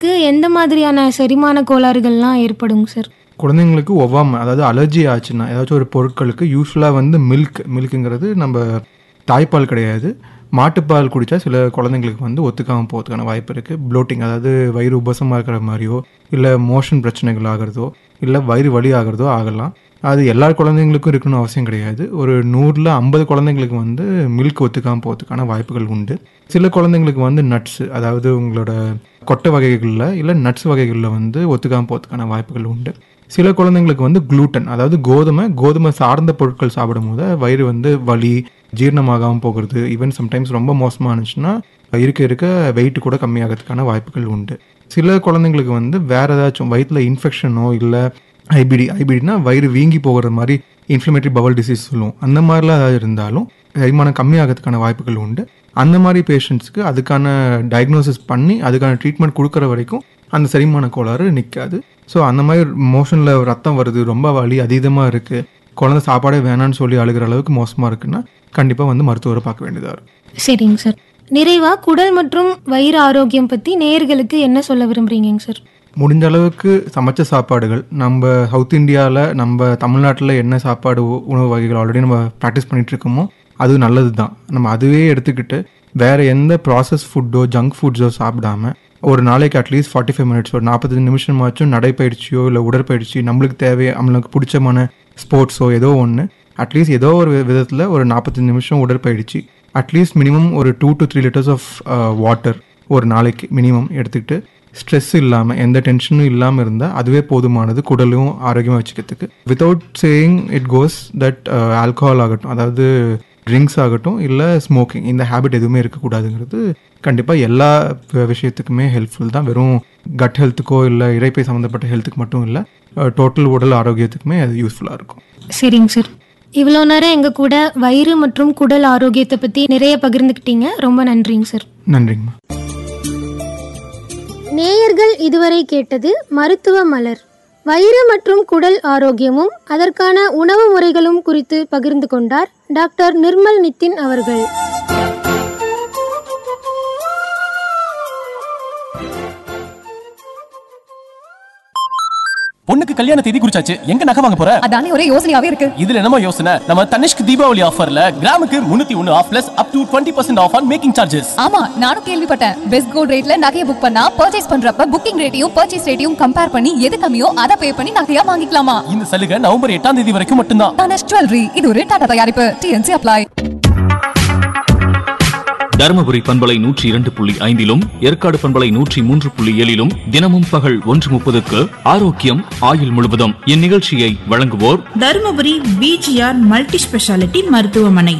குழந்தைங்களுக்கு எந்த மாதிரியான செரிமான கோளாறுகள்லாம் ஏற்படுங்க சார் குழந்தைங்களுக்கு ஒவ்வாமை அதாவது அலர்ஜி ஆச்சுன்னா ஏதாச்சும் ஒரு பொருட்களுக்கு யூஸ்வலாக வந்து மில்க் மில்க்குங்கிறது நம்ம தாய்ப்பால் கிடையாது மாட்டுப்பால் குடித்தா சில குழந்தைங்களுக்கு வந்து ஒத்துக்காமல் போகிறதுக்கான வாய்ப்பு இருக்குது ப்ளோட்டிங் அதாவது வயிறு உபசமாக இருக்கிற மாதிரியோ இல்லை மோஷன் பிரச்சனைகள் ஆகிறதோ இல்லை வயிறு வலி ஆகிறதோ ஆகலாம் அது எல்லா குழந்தைங்களுக்கும் இருக்கணும்னு அவசியம் கிடையாது ஒரு நூறில் ஐம்பது குழந்தைங்களுக்கு வந்து மில்க் ஒத்துக்காமல் போகிறதுக்கான வாய்ப்புகள் உண்டு சில குழந்தைங்களுக்கு வந்து நட்ஸு அதாவது உங்களோட கொட்டை வகைகளில் இல்லை நட்ஸ் வகைகளில் வந்து ஒத்துக்காமல் போகிறதுக்கான வாய்ப்புகள் உண்டு சில குழந்தைங்களுக்கு வந்து குளூட்டன் அதாவது கோதுமை கோதுமை சார்ந்த பொருட்கள் சாப்பிடும்போது வயிறு வந்து வலி ஜீரணமாகாமல் போகிறது ஈவன் சம்டைம்ஸ் ரொம்ப மோசமாக இருந்துச்சுன்னா இருக்க இருக்க வெயிட் கூட கம்மியாகிறதுக்கான வாய்ப்புகள் உண்டு சில குழந்தைங்களுக்கு வந்து வேற ஏதாச்சும் வயிற்றில் இன்ஃபெக்ஷனோ இல்லை ஐபிடி ஐபிடினா வயிறு வீங்கி போகிற மாதிரி இன்ஃப்ளமேட்டரி பவல் டிசீஸ் சொல்லுவோம் அந்த மாதிரிலாம் ஏதாவது இருந்தாலும் செரிமானம் கம்மியாகிறதுக்கான வாய்ப்புகள் உண்டு அந்த மாதிரி பேஷண்ட்ஸ்க்கு அதுக்கான டயக்னோசிஸ் பண்ணி அதுக்கான ட்ரீட்மெண்ட் கொடுக்குற வரைக்கும் அந்த செரிமான கோளாறு நிற்காது ஸோ அந்த மாதிரி மோஷனில் ரத்தம் வருது ரொம்ப வலி அதீதமாக இருக்குது குழந்தை சாப்பாடே வேணான்னு சொல்லி அழுகிற அளவுக்கு மோசமாக இருக்குன்னா கண்டிப்பாக வந்து மருத்துவரை பார்க்க வேண்டியதாக இருக்கும் சரிங்க சார் நிறைவா குடல் மற்றும் வயிறு ஆரோக்கியம் பற்றி நேயர்களுக்கு என்ன சொல்ல விரும்புறீங்க சார் முடிஞ்ச அளவுக்கு சமைச்ச சாப்பாடுகள் நம்ம சவுத் இந்தியாவில் நம்ம தமிழ்நாட்டில் என்ன சாப்பாடு உ- உணவு வகைகள் ஆல்ரெடி நம்ம ப்ராக்டிஸ் பண்ணிட்டு இருக்கோமோ அது நல்லது தான் நம்ம அதுவே எடுத்துக்கிட்டு வேற எந்த ப்ராசஸ் ஃபுட்டோ ஜங்க் ஃபுட்ஸோ சாப்பிடாம ஒரு நாளைக்கு அட்லீஸ்ட் ஃபார்ட்டி ஃபைவ் மினிட்ஸ் ஒரு நாற்பத்தஞ்சு நிமிஷமாச்சும் நடைப்பயிற்சியோ இல்லை உடற்பயிற்சி நம்மளுக்கு தேவை நம்மளுக்கு பிடிச்சமான ஸ்போர்ட்ஸோ ஏதோ ஒன்று அட்லீஸ்ட் ஏதோ ஒரு விதத்தில் ஒரு நாற்பத்தஞ்சு நிமிஷம் உடற்பயிற்சி அட்லீஸ்ட் மினிமம் ஒரு two to three litres of water ஒரு நாளைக்கு மினிமம் எடுத்துக்கிட்டு ஸ்ட்ரெஸ் இல்லாமல் எந்த டென்ஷனும் இல்லாமல் இருந்தால் அதுவே போதுமானது குடலும் ஆரோக்கியமாக வச்சுக்கிறதுக்கு without saying it goes that alcohol ஆகட்டும் அதாவது ட்ரிங்க்ஸ் ஆகட்டும் இல்லை ஸ்மோக்கிங் இந்த ஹேபிட் எதுவுமே இருக்கக்கூடாதுங்கிறது கண்டிப்பாக எல்லா வ- விஷயத்துக்குமே ஹெல்ப்ஃபுல் தான் வெறும் கட் ஹெல்த்துக்கோ இல்லை இறைப்பை சம்மந்தப்பட்ட ஹெல்த்துக்கு மட்டும் இல்லை டோட்டல் உடல் ஆரோக்கியத்துக்குமே அது யூஸ்ஃபுல்லாக இருக்கும் சரிங்க சார் இவ்வளோ நேரம் எங்கள் கூட வயிறு மற்றும் குடல் ஆரோக்கியத்தை பற்றி நிறைய பகிர்ந்துக்கிட்டீங்க ரொம்ப நன்றிங்க சார் நன்றிங்கம்மா நேயர்கள் இதுவரை கேட்டது மருத்துவ மலர் வயிறு மற்றும் குடல் ஆரோக்கியமும் அதற்கான உணவு முறைகளும் குறித்து பகிர்ந்து கொண்டார் டாக்டர் நிர்மல் நித்தின் அவர்கள் பொண்ணுக்கு கல்யாண தேதி குறிச்சாச்சு எங்க நகை வாங்க போற அதானே ஒரே யோசனையாவே இருக்கு இதுல என்னமோ யோசனை நம்ம தனிஷ்க் தீபாவளி ஆஃபர்ல கிராமுக்கு முன்னூத்தி ஒன்னு off plus up to twenty percent off on making charges ஆமா நானும் கேள்விப்பட்டேன் பெஸ்ட் கோல்ட் ரேட்ல நகையை புக் பண்ணா பர்ச்சேஸ் பண்றப்ப புக்கிங் ரேட்டையும் பர்ச்சேஸ் ரேட்டையும் கம்பேர் பண்ணி எது கம்மியோ அதை பே பண்ணி நகையா வாங்கிக்கலாமா இந்த சலுகை நவம்பர் எட்டாம் தேதி வரைக்கும் மட்டும்தான் தனஷ் ஜுவல்லரி இது ஒரு டாடா தயாரிப்பு டிஎன்சி அப்ளை தருமபுரி பண்பலை நூற்றி இரண்டு புள்ளி ஐந்திலும் ஏற்காடு பண்பலை நூற்றி மூன்று புள்ளி ஏழிலும் தினமும் பகல் ஒன்று முப்பதுக்கு ஆரோக்கியம் ஆயுள் முழுவதும் இந்நிகழ்ச்சியை வழங்குவோர் தருமபுரி பிஜிஆர் மல்டி ஸ்பெஷாலிட்டி மருத்துவமனை